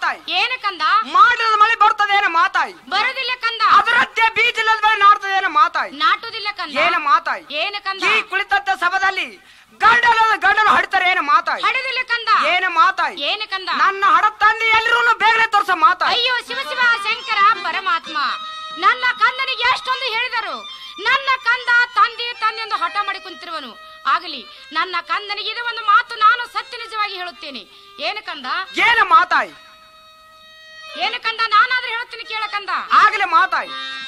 ಮಾತಾಯಿ ಏನ ಕಂದ ಮಾಡಿದ ಮಳೆ ಬರ್ತದೇನ ಮಾತಾಯಿ ಬರುದಿಲ್ಲ ಕಂದ ಅದರದ್ದೇ ಬೀಜ ಇಲ್ಲದ ಬೆಳೆ ನಾಡ್ತದೇನ ಮಾತಾಯಿ ನಾಟುದಿಲ್ಲ ಕಂದ ಏನ ಮಾತಾಯಿ ಏನ ಕಂದ ಈ ಕುಳಿತಂತ ಸಭದಲ್ಲಿ ಗಂಡನ ಗಂಡನು ಹಡ್ತಾರೆ ಏನ ಮಾತಾಯಿ ಹಡದಿಲ್ಲ ಕಂದ ಏನ ಮಾತಾಯಿ ಏನ ಕಂದ ನನ್ನ ಹಡ ತಂದೆ ಎಲ್ರೂ ಬೇಗನೆ ತೋರ್ಸ ಮಾತಾಯಿ ಅಯ್ಯೋ ಶಿವ ಶಿವ ಶಂಕರ ಪರಮಾತ್ಮ ನನ್ನ ಕಂದನಿಗೆ ಎಷ್ಟೊಂದು ಹೇಳಿದರು ನನ್ನ ಕಂದ ತಂದೆ ತಂದೆ ಎಂದು ಹಠ ಮಾಡಿ ಕುಂತಿರುವನು ಆಗಲಿ ನನ್ನ ಕಂದನಿಗೆ ಇದು ಒಂದು ಮಾತು ನಾನು ಸತ್ಯ ನಿಜವಾಗಿ ಹೇಳುತ್ತೇನೆ ಏನು ಕಂದ ಏನ ಮಾತಾಯಿ ಏನು ಕಂದ ನಾನಾದ್ರೂ ಹೇಳ್ತೀನಿ ಕೇಳ ಕಂದ ಆಗಲೇ ಮಾತಾಯಿ